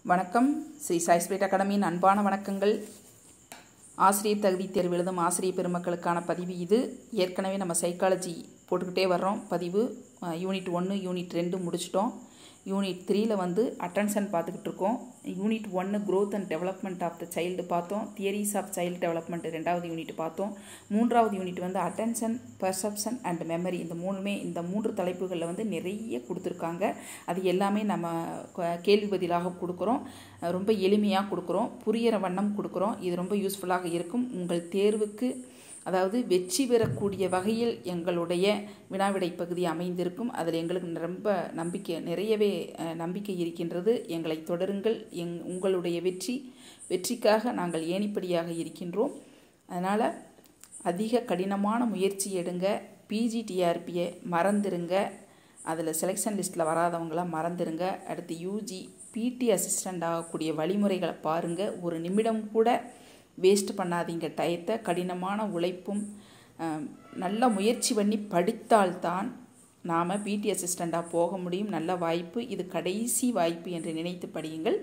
வணக்கம் ஸ்ரீ சாய்ஸ்பேட் அகாடமியின் அன்பான வணக்கங்கள் ஆசிரியர் தகுதி தேர்வு எழுதும் ஆசிரியர் பெருமக்களுக்கான பதிவு இது ஏற்கனவே நம்ம சைக்காலஜி போட்டுக்கிட்டே வர்றோம் பதிவு யூனிட் ஒன்று யூனிட் ரெண்டு முடிச்சிட்டோம் யூனிட் த்ரீயில் வந்து அட்டென்ஷன் பார்த்துக்கிட்டு இருக்கோம் யூனிட் ஒன்று growth and development of the child பார்த்தோம் தியரிஸ் ஆஃப் சைல்டு டெவலப்மெண்ட் ரெண்டாவது யூனிட் பார்த்தோம் மூன்றாவது யூனிட் வந்து அட்டென்ஷன் பர்செப்ஷன் அண்ட் மெமரி இந்த மூணுமே இந்த மூன்று தலைப்புகளில் வந்து நிறைய கொடுத்துருக்காங்க அது எல்லாமே நம்ம க- கேள்வி பதிலாக கொடுக்குறோம் ரொம்ப எளிமையாக கொடுக்குறோம் புரியிற வண்ணம் கொடுக்குறோம் இது ரொம்ப யூஸ்ஃபுல்லாக இருக்கும் உங்கள் தேர்வுக்கு அதாவது வெற்றி பெறக்கூடிய வகையில் எங்களுடைய வினாவிடை பகுதி அமைந்திருக்கும் அதில் எங்களுக்கு ரொம்ப நம்பிக்கை நிறையவே அஹ், நம்பிக்கை இருக்கின்றது எங்களை தொடருங்கள் எங் உங்களுடைய வெற்றி வெற்றிக்காக நாங்கள் ஏணிப்படியாக இருக்கின்றோம் அதனால் அதிக கடினமான முயற்சி எடுங்க பிஜிடிஆர்பியை மறந்துருங்க அதில் செலெக்ஷன் லிஸ்ட்டில் வராதவங்களாம் மறந்துருங்க அடுத்து யூஜி பிடி அசிஸ்டண்ட் ஆகக்கூடிய வழிமுறைகளை பாருங்கள் ஒரு நிமிடம் கூட வேஸ்ட் பண்ணாதீங்க டயத்தை கடினமான உழைப்பும் அஹ், நல்ல முயற்சி பண்ணி படித்தால்தான் நாம் பிடி அசிஸ்டண்ட்டாக போக முடியும் நல்ல வாய்ப்பு இது கடைசி வாய்ப்பு என்று நினைத்து படியுங்கள்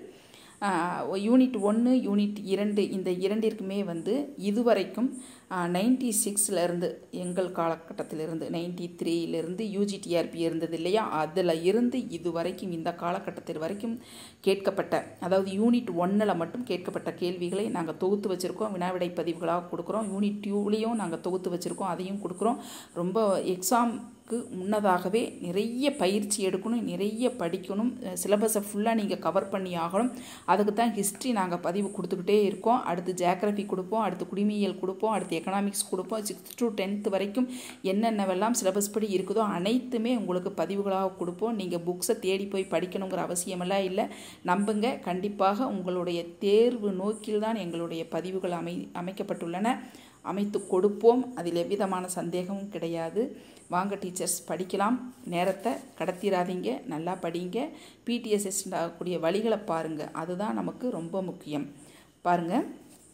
யூனிட் ஒன்று யூனிட் இரண்டு இந்த இரண்டிற்குமே வந்து இதுவரைக்கும் நைன்டி சிக்ஸ்லேருந்து எங்கள் காலகட்டத்திலிருந்து நைன்டி த்ரீலேருந்து யூஜிடிஆர்பி இருந்தது இல்லையா அதில் இருந்து இது வரைக்கும் இந்த காலகட்டத்தில் வரைக்கும் கேட்கப்பட்ட அதாவது யூனிட் ஒன்னில் மட்டும் கேட்கப்பட்ட கேள்விகளை நாங்கள் தொகுத்து வச்சுருக்கோம் வினாவிடை பதிவுகளாக கொடுக்குறோம் யூனிட் டூலேயும் நாங்கள் தொகுத்து வச்சுருக்கோம் அதையும் கொடுக்குறோம் ரொம்ப எக்ஸாம்க்கு முன்னதாகவே நிறைய பயிற்சி எடுக்கணும் நிறைய படிக்கணும் சிலபஸை ஃபுல்லாக நீங்கள் கவர் பண்ணி ஆகணும் அதுக்கு தான் ஹிஸ்ட்ரி நாங்கள் பதிவு கொடுத்துக்கிட்டே இருக்கோம் அடுத்து ஜியாகிரபி கொடுப்போம் அடுத்து குடிமையியல் கொடுப்போம் அடுத்து எக்கனாமிக்ஸ் கொடுப்போம் சிக்ஸ்த் டு டென்த் வரைக்கும் என்னென்னவெல்லாம் சிலபஸ் படி இருக்குதோ அனைத்துமே உங்களுக்கு பதிவுகளாக கொடுப்போம் நீங்கள் புக்ஸை தேடி போய் படிக்கணுங்கிற அவசியமெல்லாம் இல்லை நம்புங்க கண்டிப்பாக உங்களுடைய தேர்வு நோக்கில் தான் எங்களுடைய பதிவுகள் அமை அமைக்கப்பட்டுள்ளன அமைத்து கொடுப்போம் அதில் எவ்விதமான சந்தேகமும் கிடையாது வாங்க டீச்சர்ஸ் படிக்கலாம் நேரத்தை கடத்திராதீங்க நல்லா படிங்க பிடிஎஸ் ஆகக்கூடிய வழிகளை பாருங்கள் அதுதான் நமக்கு ரொம்ப முக்கியம் பாருங்கள்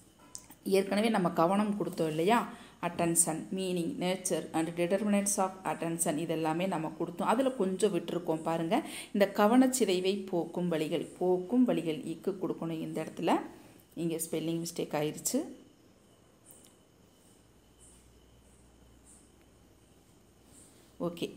ஏற்கனவே நம்ம கவனம் கொடுத்தோம் இல்லையா attention meaning nature and determinants of attention இதெல்லாமே நம்ம கொடுத்தோம் அதில் கொஞ்சம் விட்டுருக்கோம் பாருங்கள் இந்த கவனச்சிதைவை போக்கும் வழிகள் போக்கும் வழிகள் இக்கு கொடுக்கணும் இந்த இடத்துல இங்கே ஸ்பெல்லிங் மிஸ்டேக் ஆயிடுச்சு ஓகே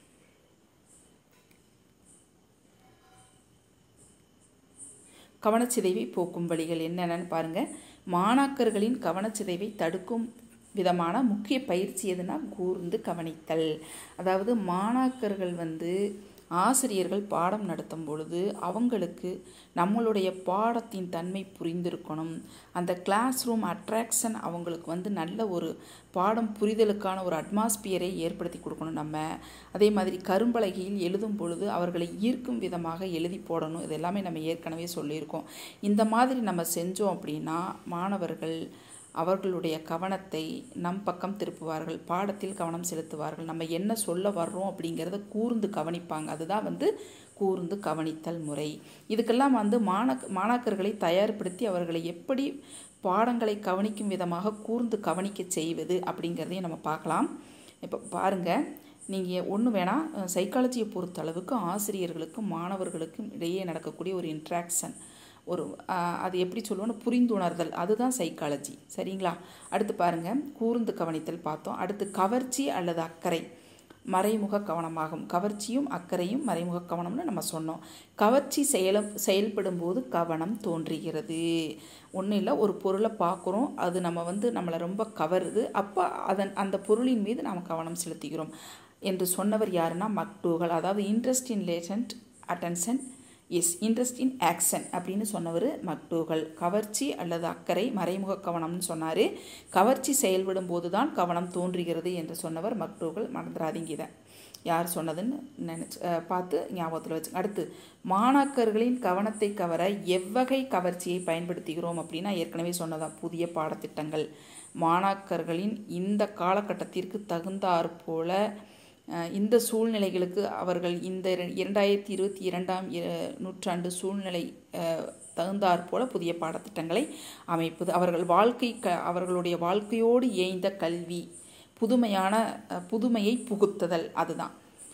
கவனச்சிதைவை போக்கும் வழிகள் என்னென்னு பாருங்கள் மாணாக்கர்களின் கவனச்சிதைவை தடுக்கும் விதமான முக்கிய பயிற்சி எதுனா கூர்ந்து கவனித்தல் அதாவது மாணாக்கர்கள் வந்து ஆசிரியர்கள் பாடம் நடத்தும் பொழுது அவங்களுக்கு நம்மளுடைய பாடத்தின் தன்மை புரிந்திருக்கணும் அந்த கிளாஸ் ரூம் அட்ராக்ஷன் அவங்களுக்கு வந்து நல்ல ஒரு பாடம் புரிதலுக்கான ஒரு அட்மாஸ்பியரை ஏற்படுத்தி கொடுக்கணும் நம்ம அதே மாதிரி கரும்பலகையில் எழுதும் பொழுது அவர்களை ஈர்க்கும் விதமாக எழுதி போடணும் இது எல்லாமே நம்ம ஏற்கனவே சொல்லியிருக்கோம் இந்த மாதிரி நம்ம செஞ்சோம் அப்படின்னா மாணவர்கள் அவர்களுடைய கவனத்தை நம் பக்கம் திருப்புவார்கள் பாடத்தில் கவனம் செலுத்துவார்கள் நம்ம என்ன சொல்ல வர்றோம் அப்படிங்கிறத கூர்ந்து கவனிப்பாங்க அதுதான் வந்து கூர்ந்து கவனித்தல் முறை இதுக்கெல்லாம் வந்து மாணக் மாணாக்கர்களை தயார்படுத்தி அவர்களை எப்படி பாடங்களை கவனிக்கும் விதமாக கூர்ந்து கவனிக்க செய்வது அப்படிங்கிறதையும் நம்ம பார்க்கலாம் இப்போ பாருங்கள் நீங்கள் ஒன்று வேணால் சைக்காலஜியை பொறுத்த அளவுக்கு ஆசிரியர்களுக்கும் மாணவர்களுக்கும் இடையே நடக்கக்கூடிய ஒரு இன்ட்ராக்ஷன் ஒரு ஆஹ், அது எப்படி சொல்லுவோன்னு புரிந்துணர்தல் அதுதான் சைக்காலஜி சரிங்களா அடுத்து பாருங்கள் கூர்ந்து கவனித்தல் பார்த்தோம் அடுத்து கவர்ச்சி அல்லது அக்கறை மறைமுக கவனமாகும் கவர்ச்சியும் அக்கறையும் மறைமுக கவனம்னு நம்ம சொன்னோம் கவர்ச்சி செயல செயல்படும் போது கவனம் தோன்றுகிறது ஒன்றும் இல்லை ஒரு பொருளை பார்க்குறோம் அது நம்ம வந்து நம்மளை ரொம்ப கவருது அப்போ அதன் அந்த பொருளின் மீது நாம் கவனம் செலுத்துகிறோம் என்று சொன்னவர் யாருன்னா மக்டூகல் அதாவது interest in latent attention is interest in action அப்படின்னு சொன்னவர் மக்டூகல் கவர்ச்சி அல்லது அக்கறை மறைமுக கவனம்னு சொன்னார் கவர்ச்சி செயல்படும் போது தான் கவனம் தோன்றுகிறது என்று சொன்னவர் மக்டூகல் மறந்துடாதீங்க இதை யார் சொன்னதுன்னு நினச்சி பார்த்து ஞாபகத்தில் வச்சு அடுத்து மாணாக்கர்களின் கவனத்தை கவர எவ்வகை கவர்ச்சியை பயன்படுத்துகிறோம் அப்படின்னா ஏற்கனவே சொன்னதான் புதிய பாடத்திட்டங்கள் மாணாக்கர்களின் இந்த காலகட்டத்திற்கு தகுந்தாற் போல அஹ், இந்த சூழ்நிலைகளுக்கு அவர்கள் இந்த இர- இரண்டாயிரத்தி இருபத்தி இரண்டாம் இர- நூற்றாண்டு சூழ்நிலை அஹ், தகுந்தாற் போல புதிய பாடத்திட்டங்களை அமைப்பது அவர்கள் வாழ்க்கை க அவர்களுடைய வாழ்க்கையோடு ஏய்ந்த கல்வி புதுமையான அஹ், புதுமையை புகுத்துதல் அதுதான்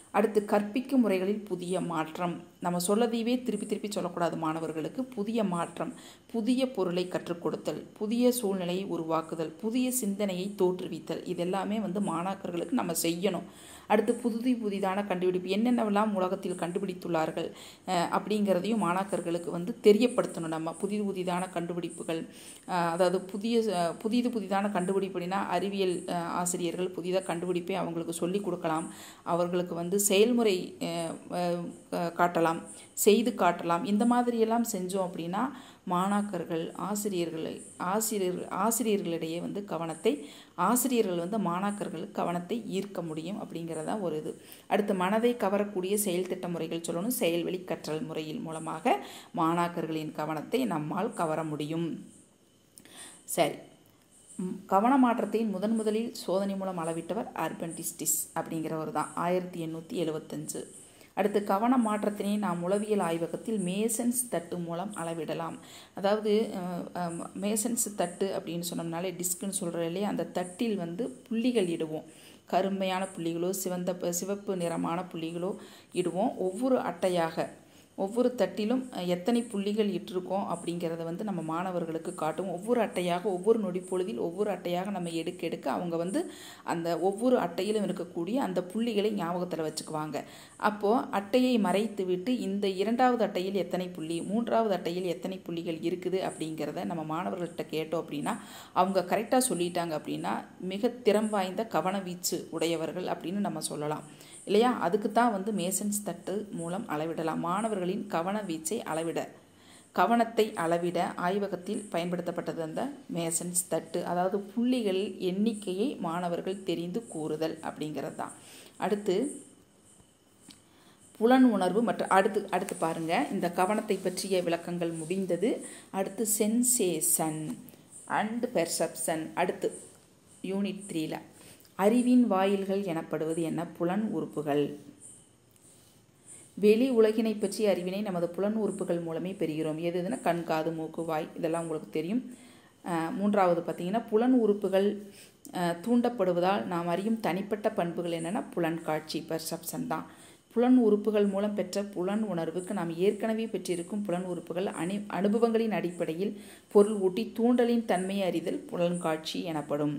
அடுத்து கற்பிக்கும் முறைகளில் புதிய மாற்றம் நம்ம சொல்லதையவே திருப்பி திருப்பி சொல்லக்கூடாது மாணவர்களுக்கு புதிய மாற்றம் புதிய பொருளை கற்றுக் கொடுத்தல் புதிய சூழ்நிலையை உருவாக்குதல் புதிய சிந்தனையை தோற்றுவித்தல் இதெல்லாமே வந்து மாணாக்கர்களுக்கு நம்ம செய்யணும் அடுத்து புதுதி புதிதான கண்டுபிடிப்பு என்னென்னவெல்லாம் உலகத்தில் கண்டுபிடித்துள்ளார்கள் அஹ், அப்படிங்கிறதையும் மாணாக்கர்களுக்கு வந்து தெரியப்படுத்தணும் நம்ம புதிது புதிதான கண்டுபிடிப்புகள் அஹ், அதாவது புதிய அஹ், புதிது புதிதான கண்டுபிடிப்புனா அறிவியல் அஹ், ஆசிரியர்கள் புதிதாக கண்டுபிடிப்பை அவங்களுக்கு சொல்லிக் கொடுக்கலாம் அவர்களுக்கு வந்து செயல்முறை அஹ், அஹ், அஹ், காட்டலாம் செய்து காட்டலாம் இந்த மாதிரியெல்லாம் செஞ்சோம் அப்படின்னா மாணாக்கர்கள் ஆசிரியர்களை ஆசிரியர் ஆசிரியர்களிடையே வந்து கவனத்தை ஆசிரியர்கள் வந்து மாணாக்கர்கள் கவனத்தை ஈர்க்க முடியும் அப்படிங்கிறதா ஒரு இது அடுத்து மனதை கவரக்கூடிய செயல் திட்ட முறைகள் சொல்லணும் செயல்வழி கற்றல் முறையில் மூலமாக மாணாக்கர்களின் கவனத்தை நம்மால் கவர முடியும் சரி ம், கவன மாற்றத்தை முதன் முதலில் சோதனை மூலம் அளவிட்டவர் அர்பன்டிஸ்டிஸ் அப்படிங்கிறவர் தான் ஆயிரத்தி எண்ணூற்றி எழுபத்தஞ்சு அடுத்து கவன மாற்றத்தினை நாம் உளவியல் ஆய்வகத்தில் மேசன்ஸ் தட்டு மூலம் அளவிடலாம் அதாவது அஹ், அஹ், மேசன்ஸ் தட்டு அப்படின்னு சொன்னோம்னாலே டிஸ்க்குன்னு சொல்கிற இல்லையா அந்த தட்டில் வந்து புள்ளிகள் இடுவோம் கருமையான புள்ளிகளோ சிவந்த ப- சிவப்பு நிறமான புள்ளிகளோ இடுவோம் ஒவ்வொரு அட்டையாக ஒவ்வொரு தட்டிலும் அஹ், எத்தனை புள்ளிகள் இட்டிருக்கோம் அப்படிங்கிறத வந்து நம்ம மாணவர்களுக்கு காட்டும் ஒவ்வொரு அட்டையாக ஒவ்வொரு நொடி பொழுதில் ஒவ்வொரு அட்டையாக நம்ம எடுக்க எடுக்க அவங்க வந்து அந்த ஒவ்வொரு அட்டையிலும் இருக்கக்கூடிய அந்த புள்ளிகளை ஞாபகத்தில் வச்சுக்குவாங்க அப்போது அட்டையை மறைத்து விட்டு இந்த இரண்டாவது அட்டையில் எத்தனை புள்ளி மூன்றாவது அட்டையில் எத்தனை புள்ளிகள் இருக்குது அப்படிங்கிறத நம்ம மாணவர்கள்ட்ட கேட்டோம் அப்படின்னா அவங்க கரெக்டாக சொல்லிட்டாங்க அப்படின்னா மிக திறம் வாய்ந்த கவன வீச்சு உடையவர்கள் அப்படின்னு நம்ம சொல்லலாம் இல்லையா அதுக்கு தான் வந்து மேசன்ஸ் தட்டு மூலம் அளவிடலாம் மாணவர்களின் கவன வீச்சை அளவிட கவனத்தை அளவிட ஆய்வகத்தில் பயன்படுத்தப்பட்டது அந்த மேசன்ஸ் தட்டு அதாவது புள்ளிகள் எண்ணிக்கையை மாணவர்கள் தெரிந்து கூறுதல் அப்படிங்கிறது தான் அடுத்து புலன் உணர்வு மற்றும் அடுத்து அடுத்து பாருங்க இந்த கவனத்தை பற்றிய விளக்கங்கள் முடிந்தது அடுத்து சென்சேஷன் அண்ட் பெர்செப்ஷன் அடுத்து யூனிட் த்ரீல அறிவின் வாயில்கள் எனப்படுவது என்ன புலன் உறுப்புகள் வெளி உலகினை பற்றிய அறிவினை நமது புலன் உறுப்புகள் மூலமே பெறுகிறோம் எது எதுனா கண் காது மூக்கு வாய் இதெல்லாம் உங்களுக்கு தெரியும் அஹ், மூன்றாவது பார்த்தீங்கன்னா புலன் உறுப்புகள் அஹ், தூண்டப்படுவதால் நாம் அறியும் தனிப்பட்ட பண்புகள் என்னென்னா புலன் காட்சி பெர்செப்ஷன் தான் புலன் உறுப்புகள் மூலம் பெற்ற புலன் உணர்வுக்கு நாம் ஏற்கனவே பெற்றிருக்கும் புலன் உறுப்புகள் அணி அனுபவங்களின் அடிப்படையில் பொருள் ஊட்டி தூண்டலின் தன்மையை அறிதல் புலன் காட்சி எனப்படும்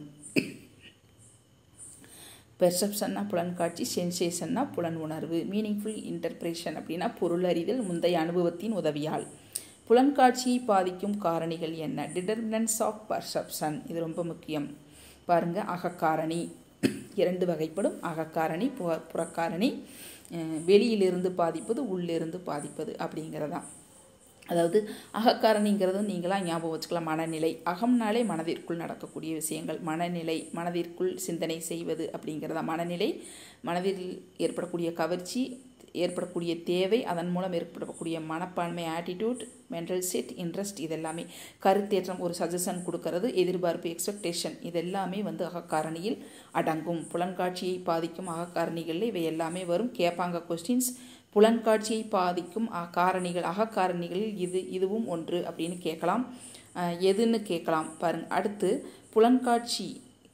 பெர்செப்ஷன்னா புலன் காட்சி சென்சேஷன்னா புலன் உணர்வு மீனிங்ஃபுல் இன்டர்பிரேஷன் அப்படின்னா பொருள் அறிதல் முந்தைய அனுபவத்தின் உதவியால் புலன் காட்சியை பாதிக்கும் காரணிகள் என்ன டிடர்மினன்ஸ் ஆஃப் பர்செப்ஷன் இது ரொம்ப முக்கியம் பாருங்க அகக்காரணி இரண்டு வகைப்படும் அகக்காரணி புற புறக்காரணி அஹ் வெளியிலிருந்து பாதிப்பது உள்ளிருந்து பாதிப்பது அப்படிங்கிறதான் அதாவது அகக்காரணிங்கிறது நீங்களாம் ஞாபகம் வச்சுக்கலாம் மனநிலை அகம்னாலே மனதிற்குள் நடக்கக்கூடிய விஷயங்கள் மனநிலை மனதிற்குள் சிந்தனை செய்வது அப்படிங்கிறதா மனநிலை மனதில் ஏற்படக்கூடிய கவர்ச்சி ஏற்படக்கூடிய தேவை அதன் மூலம் ஏற்படக்கூடிய மனப்பான்மை ஆட்டிடியூட் மென்டல் செட் இன்ட்ரெஸ்ட் இதெல்லாமே கருத்தேற்றம் ஒரு சஜஷன் கொடுக்கறது எதிர்பார்ப்பு எக்ஸ்பெக்டேஷன் இதெல்லாமே வந்து அகக்காரணியில் அடங்கும் புலன்காட்சியை பாதிக்கும் அகக்காரணிகளில் இவை எல்லாமே வரும் கேட்பாங்க கொஸ்டின்ஸ் புலன்காட்சியை பாதிக்கும் அ- காரணிகள் அகக்காரணிகளில் இது இதுவும் ஒன்று அப்படின்னு கேட்கலாம் அஹ் எதுன்னு கேட்கலாம் பாருங்க அடுத்து புலன்காட்சி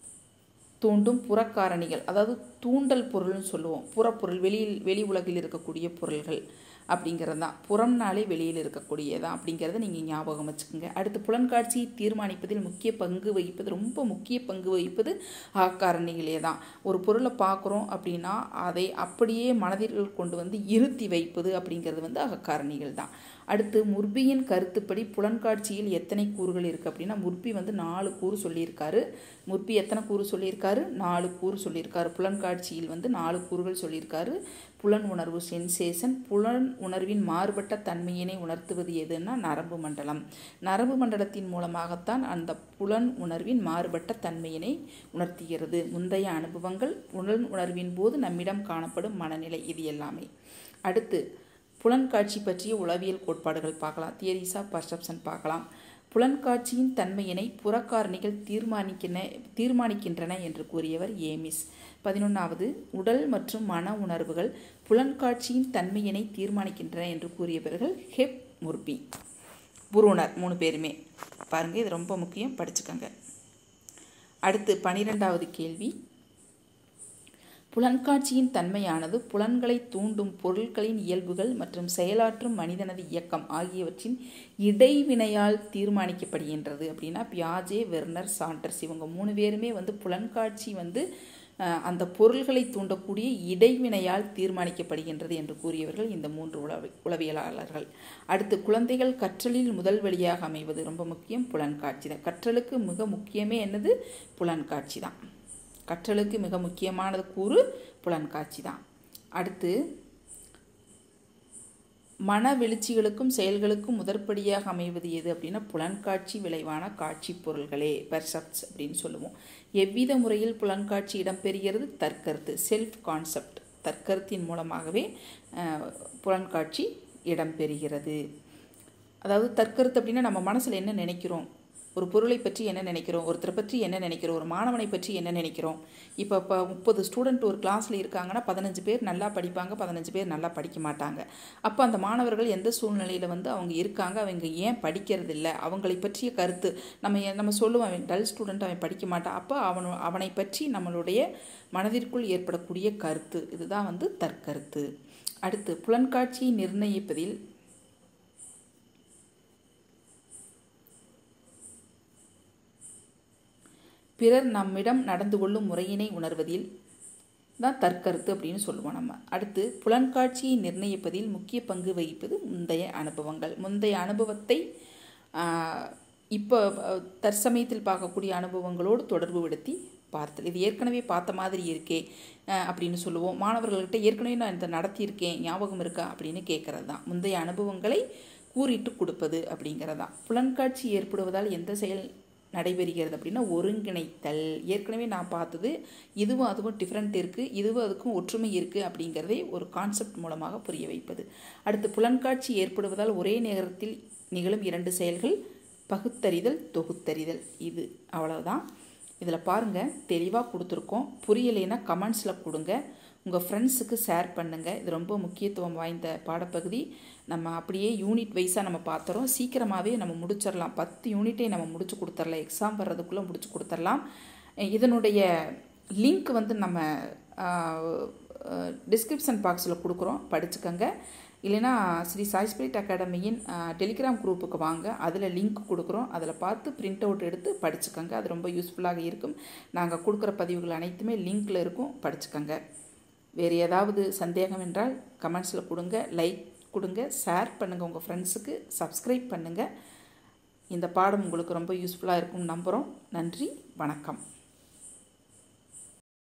தூண்டும் புறக்காரணிகள் அதாவது தூண்டல் பொருள்னு சொல்லுவோம் புறப்பொருள் வெளியில் வெளி உலகில் இருக்கக்கூடிய பொருள்கள் அப்படிங்கிறது தான் புறம்னாலே வெளியில் இருக்கக்கூடியதான் அப்படிங்கிறத நீங்கள் ஞாபகம் வச்சுக்கோங்க அடுத்து புலன்காட்சியை தீர்மானிப்பதில் முக்கிய பங்கு வகிப்பது ரொம்ப முக்கிய பங்கு வகிப்பது ஆக்காரணிகளே தான் ஒரு பொருளை பார்க்குறோம் அப்படின்னா அதை அப்படியே மனதில் கொண்டு வந்து இருத்தி வைப்பது அப்படிங்கிறது வந்து அகக்காரணிகள் தான் அடுத்து முர்பியின் கருத்துப்படி புலன்காட்சியில் எத்தனை கூறுகள் இருக்குது அப்படின்னா முர்பி வந்து நாலு கூறு சொல்லியிருக்காரு முர்பி எத்தனை கூறு சொல்லியிருக்காரு நாலு கூறு சொல்லியிருக்காரு புலன்காட்சியில் வந்து நாலு கூறுகள் சொல்லியிருக்காரு புலன் உணர்வு சென்சேஷன் புலன் உணர்வின் மாறுபட்ட தன்மையினை உணர்த்துவது எதுன்னா நரம்பு மண்டலம் நரம்பு மண்டலத்தின் மூலமாகத்தான் அந்த புலன் உணர்வின் மாறுபட்ட தன்மையினை உணர்த்துகிறது முந்தைய அனுபவங்கள் புலன் உணர்வின் போது நம்மிடம் காணப்படும் மனநிலை இது எல்லாமே அடுத்து புலன்காட்சி பற்றிய உளவியல் கோட்பாடுகள் பார்க்கலாம் தியரிஸ் ஆஃப் பர்செப்ஷன் பார்க்கலாம் புலன்காட்சியின் தன்மையினை புறக்காரணிகள் தீர்மானிக்கின தீர்மானிக்கின்றன என்று கூறியவர் ஏமிஸ் பதினொன்றாவது உடல் மற்றும் மன உணர்வுகள் புலன்காட்சியின் தன்மையினை தீர்மானிக்கின்றன என்று கூறியவர்கள் ஹெப் முர்பி புருனர் மூணு பேருமே பாருங்க இது ரொம்ப முக்கியம் படிச்சுக்கோங்க அடுத்து பனிரெண்டாவது கேள்வி புலன்காட்சியின் தன்மையானது புலன்களை தூண்டும் பொருட்களின் இயல்புகள் மற்றும் செயலாற்றும் மனிதனது இயக்கம் ஆகியவற்றின் இடைவினையால் தீர்மானிக்கப்படுகின்றது அப்படின்னா பியாஜே வெர்னர் சாண்டர்ஸ் இவங்க மூணு பேருமே வந்து புலன்காட்சி வந்து அந்த பொருள்களை தூண்டக்கூடிய இடைவினையால் தீர்மானிக்கப்படுகின்றது என்று கூறியவர்கள் இந்த மூன்று உளவி உளவியலாளர்கள் அடுத்து குழந்தைகள் கற்றலில் முதல் வழியாக அமைவது ரொம்ப முக்கியம் புலன்காட்சி தான் கற்றலுக்கு மிக முக்கியமே என்னது புலன்காட்சி தான் கற்றலுக்கு மிக முக்கியமானது கூறு புலன்காட்சி தான் அடுத்து மன வெளிச்சிகளுக்கும் செயல்களுக்கும் முதற்படியாக அமைவது எது அப்படின்னா புலன்காட்சி விளைவான காட்சி பொருள்களே பெர்செப்ட்ஸ் அப்படின்னு சொல்லுவோம் எவ்வித முறையில் புலன்காட்சி இடம்பெறுகிறது தற்கருத்து செல்ஃப் கான்செப்ட் தற்கருத்தின் மூலமாகவே புலன்காட்சி இடம்பெறுகிறது அதாவது தற்கருத்து அப்படின்னா நம்ம மனசில் என்ன நினைக்கிறோம் ஒரு பொருளை பற்றி என்ன நினைக்கிறோம் ஒருத்தரை பற்றி என்ன நினைக்கிறோம் ஒரு மாணவனை பற்றி என்ன நினைக்கிறோம் இப்போ இப்போ முப்பது ஸ்டூடெண்ட் ஒரு கிளாஸில் இருக்காங்கன்னா பதினஞ்சு பேர் நல்லா படிப்பாங்க பதினஞ்சு பேர் நல்லா படிக்க மாட்டாங்க அப்போ அந்த மாணவர்கள் எந்த சூழ்நிலையில் வந்து அவங்க இருக்காங்க அவங்க ஏன் படிக்கிறது இல்லை அவங்களை பற்றிய கருத்து நம்ம நம்ம சொல்லுவோம் அவன் டல் ஸ்டூடெண்ட் அவன் படிக்க மாட்டான் அப்போ அவன் அவனை பற்றி நம்மளுடைய மனதிற்குள் ஏற்படக்கூடிய கருத்து இதுதான் வந்து தற்கருத்து அடுத்து புலன்காட்சியை நிர்ணயிப்பதில் பிறர் நம்மிடம் நடந்து கொள்ளும் முறையினை உணர்வதில் தான் தற்கருத்து அப்படின்னு சொல்லுவோம் நம்ம அடுத்து புலன்காட்சியை நிர்ணயிப்பதில் முக்கிய பங்கு வகிப்பது முந்தைய அனுபவங்கள் முந்தைய அனுபவத்தை இப்போ தற்சமயத்தில் பார்க்கக்கூடிய அனுபவங்களோடு தொடர்பு படுத்தி பார்த்தல் இது ஏற்கனவே பார்த்த மாதிரி இருக்கே அப்படின்னு சொல்லுவோம் மாணவர்கள்கிட்ட ஏற்கனவே நான் இந்த நடத்தியிருக்கேன் ஞாபகம் இருக்கா அப்படின்னு கேட்குறது தான் முந்தைய அனுபவங்களை கூறிட்டு கொடுப்பது அப்படிங்கிறது தான் புலன்காட்சி ஏற்படுவதால் எந்த செயல் நடைபெறுகிறது அப்படின்னா ஒருங்கிணைத்தல் ஏற்கனவே நான் பார்த்தது இதுவும் அதுவும் டிஃப்ரெண்ட் இருக்குது இதுவும் அதுக்கும் ஒற்றுமை இருக்குது அப்படிங்கிறதை ஒரு கான்செப்ட் மூலமாக புரிய வைப்பது அடுத்து புலன்காட்சி ஏற்படுவதால் ஒரே நேரத்தில் நிகழும் இரண்டு செயல்கள் பகுத்தறிதல் தொகுத்தறிதல் இது அவ்வளவுதான் இதில் பாருங்கள் தெளிவாக கொடுத்துருக்கோம் புரியலைன்னா கமெண்ட்ஸில் கொடுங்க உங்கள் ஃப்ரெண்ட்ஸுக்கு ஷேர் பண்ணுங்கள் இது ரொம்ப முக்கியத்துவம் வாய்ந்த பாடப்பகுதி நம்ம அப்படியே யூனிட் வைஸாக நம்ம பார்த்துறோம் சீக்கிரமாகவே நம்ம முடிச்சிடலாம் பத்து யூனிட்டை நம்ம முடிச்சு கொடுத்துர்லாம் எக்ஸாம் வர்றதுக்குள்ளே முடிச்சு கொடுத்துர்லாம் இதனுடைய லிங்க் வந்து நம்ம டிஸ்கிரிப்ஷன் பாக்ஸில் கொடுக்குறோம் படிச்சுக்கோங்க இல்லைனா ஸ்ரீ சாய்ஸ்பிரிட் அகாடமியின் டெலிகிராம் குரூப்புக்கு வாங்க அதில் லிங்க் கொடுக்குறோம் அதில் பார்த்து பிரிண்ட் அவுட் எடுத்து படிச்சுக்கோங்க அது ரொம்ப யூஸ்ஃபுல்லாக இருக்கும் நாங்கள் கொடுக்குற பதிவுகள் அனைத்துமே லிங்க்கில் இருக்கும் படிச்சுக்கோங்க வேறு ஏதாவது சந்தேகம் என்றால் கமெண்ட்ஸில் கொடுங்க லைக் கொடுங்க ஷேர் பண்ணுங்கள் உங்கள் ஃப்ரெண்ட்ஸுக்கு சப்ஸ்கிரைப் பண்ணுங்கள் இந்த பாடம் உங்களுக்கு ரொம்ப யூஸ்ஃபுல்லாக இருக்கும்னு நம்புகிறோம் நன்றி வணக்கம்